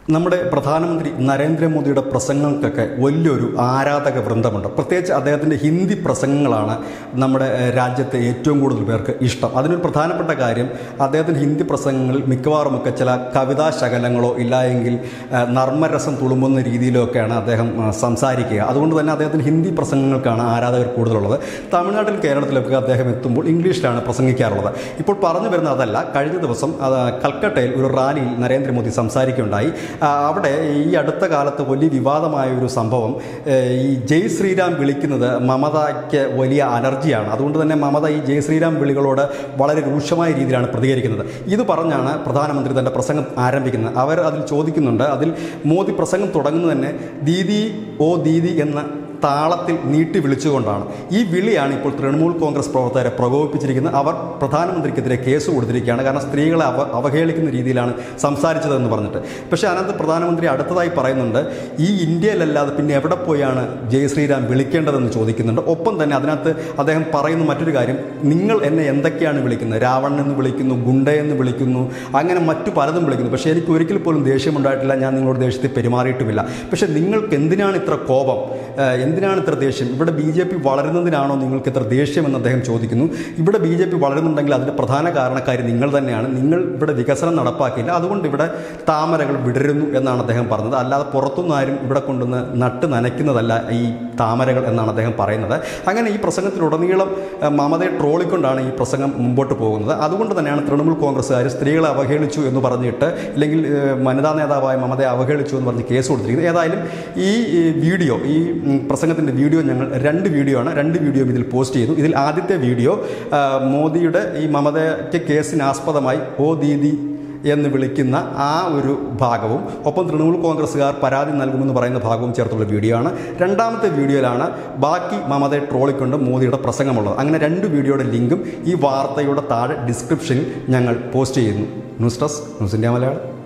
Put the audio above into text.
നമ്മുടെ പ്രധാനമന്ത്രി നരേന്ദ്രമോദിയുടെ പ്രസംഗങ്ങൾക്കൊക്കെ വലിയൊരു ആരാധക വൃന്ദമുണ്ട് പ്രത്യേകിച്ച് അദ്ദേഹത്തിൻ്റെ ഹിന്ദി പ്രസംഗങ്ങളാണ് നമ്മുടെ ഏഹ്, രാജ്യത്തെ ഏറ്റവും കൂടുതൽ പേർക്ക് ഇഷ്ടം അതിനൊരു പ്രധാനപ്പെട്ട കാര്യം അദ്ദേഹത്തിൻ്റെ ഹിന്ദി പ്രസംഗങ്ങളിൽ മിക്കവാറുമൊക്കെ ചില കവിതാ ശകലങ്ങളോ ഇല്ല എങ്കിൽ ഏഹ്, നർമ്മരസം തുളുമ്പുന്ന രീതിയിലൊക്കെയാണ് അദ്ദേഹം ഏഹ്, സംസാരിക്കുക അതുകൊണ്ട് തന്നെ അദ്ദേഹത്തിൻ്റെ ഹിന്ദി പ്രസംഗങ്ങൾക്കാണ് ആരാധകർ കൂടുതലുള്ളത് തമിഴ്നാട്ടിൽ കേരളത്തിലൊക്കെ അദ്ദേഹം എത്തുമ്പോൾ ഇംഗ്ലീഷിലാണ് പ്രസംഗിക്കാറുള്ളത് ഇപ്പോൾ പറഞ്ഞു വരുന്ന അതല്ല കഴിഞ്ഞ ദിവസം അത് കൽക്കട്ടയിൽ ഒരു റാലിയിൽ നരേന്ദ്രമോദി സംസാരിക്കുകയുണ്ടായി ആ, അവിടെ ഈ അടുത്ത കാലത്ത് വലിയ വിവാദമായ ഒരു സംഭവം ഏഹ്, ഈ ജയ് ശ്രീരാം വിളിക്കുന്നത് മമതയ്ക്ക് വലിയ അലർജിയാണ് അതുകൊണ്ട് തന്നെ മമത ഈ ജയ് ശ്രീരാം വിളികളോട് വളരെ രൂക്ഷമായ രീതിയിലാണ് പ്രതികരിക്കുന്നത് ഇത് പറഞ്ഞാണ് പ്രധാനമന്ത്രി തൻ്റെ പ്രസംഗം ആരംഭിക്കുന്നത് അവർ അതിൽ ചോദിക്കുന്നുണ്ട് അതിൽ മോദി പ്രസംഗം തുടങ്ങുന്നത് തന്നെ ദീദി ഓ ദീദി എന്ന താളത്തിൽ നീട്ടി വിളിച്ചുകൊണ്ടാണ് ഈ വിളിയാണ് ഇപ്പോൾ തൃണമൂൽ കോൺഗ്രസ് പ്രവർത്തകരെ പ്രകോപിപ്പിച്ചിരിക്കുന്നത് അവർ പ്രധാനമന്ത്രിക്കെതിരെ കേസ് കൊടുത്തിരിക്കുകയാണ് കാരണം സ്ത്രീകളെ അവ അവഹേളിക്കുന്ന രീതിയിലാണ് സംസാരിച്ചതെന്ന് പറഞ്ഞിട്ട് പക്ഷേ അതിനകത്ത് പ്രധാനമന്ത്രി അടുത്തതായി പറയുന്നുണ്ട് ഈ ഇന്ത്യയിലല്ലാതെ പിന്നെ എവിടെ പോയാണ് ജയ് ശ്രീരാം വിളിക്കേണ്ടതെന്ന് ചോദിക്കുന്നുണ്ട് ഒപ്പം തന്നെ അതിനകത്ത് അദ്ദേഹം പറയുന്ന മറ്റൊരു കാര്യം നിങ്ങൾ എന്നെ എന്തൊക്കെയാണ് വിളിക്കുന്നത് രാവണൻ എന്ന് വിളിക്കുന്നു ഗുണ്ട എന്ന് വിളിക്കുന്നു അങ്ങനെ മറ്റു പലതും വിളിക്കുന്നു പക്ഷേ എനിക്ക് ഒരിക്കൽ പോലും ദേഷ്യമുണ്ടായിട്ടില്ല ഞാൻ നിങ്ങളോട് ദേഷ്യത്തിൽ പെരുമാറിയിട്ടുമില്ല പക്ഷേ നിങ്ങൾക്ക് എന്തിനാണ് ഇത്ര കോപം ഏഹ് എന്തിനാണ് ഇത്ര ദേഷ്യം ഇവിടെ ബി ജെ പി വളരുന്നതിനാണോ നിങ്ങൾക്ക് ഇത്ര ദേഷ്യമെന്ന് അദ്ദേഹം ചോദിക്കുന്നു ഇവിടെ ബി ജെ പി വളരുന്നുണ്ടെങ്കിൽ അതിൻ്റെ പ്രധാന കാരണക്കാരി നിങ്ങൾ തന്നെയാണ് നിങ്ങൾ ഇവിടെ വികസനം നടപ്പാക്കിയില്ല അതുകൊണ്ട് ഇവിടെ താമരകൾ വിടരുന്നു എന്നാണ് അദ്ദേഹം പറഞ്ഞത് അല്ലാതെ പുറത്തുനിന്ന് ആരും ഇവിടെ കൊണ്ടുവന്ന് നട്ട് നനയ്ക്കുന്നതല്ല ഈ താമരകൾ എന്നാണ് അദ്ദേഹം പറയുന്നത് അങ്ങനെ ഈ പ്രസംഗത്തിലുടനീളം ഏഹ്, മമതയെ ട്രോളിക്കൊണ്ടാണ് ഈ പ്രസംഗം മുമ്പോട്ട് പോകുന്നത് അതുകൊണ്ട് തന്നെയാണ് തൃണമൂൽ കോൺഗ്രസ്സുകാർ സ്ത്രീകളെ അവഹേളിച്ചു എന്ന് പറഞ്ഞിട്ട് ഇല്ലെങ്കിൽ ഏഹ്, വനിതാ നേതാവായ മമതയെ അവഹേളിച്ചു എന്ന് പറഞ്ഞ് കേസ് കൊടുത്തിരിക്കുന്നത് ഏതായാലും ഈ ഈ വീഡിയോ ഈ ഉം, പ്രസംഗത്തിൻ്റെ വീഡിയോ ഞങ്ങൾ രണ്ട് വീഡിയോ ആണ് രണ്ട് വീഡിയോ ഇതിൽ പോസ്റ്റ് ചെയ്തു ഇതിൽ ആദ്യത്തെ വീഡിയോ ആ, മോദിയുടെ ഈ മമതയ്ക്ക് കേസിനാസ്പദമായി ഓ ദീദി എന്ന് വിളിക്കുന്ന ആ ഒരു ഭാഗവും ഒപ്പം തൃണമൂൽ കോൺഗ്രസ്സുകാർ പരാതി നൽകുമെന്ന് പറയുന്ന ഭാഗവും ചേർത്തുള്ള വീഡിയോ ആണ് രണ്ടാമത്തെ വീഡിയോയിലാണ് ബാക്കി മമതയെ ട്രോളിക്കൊണ്ട് മോദിയുടെ പ്രസംഗമുള്ളത് അങ്ങനെ രണ്ട് വീഡിയോയുടെ ലിങ്കും ഈ വാർത്തയുടെ താഴെ ഡിസ്ക്രിപ്ഷനിൽ ഞങ്ങൾ പോസ്റ്റ് ചെയ്യുന്നു news desk news India Malayalam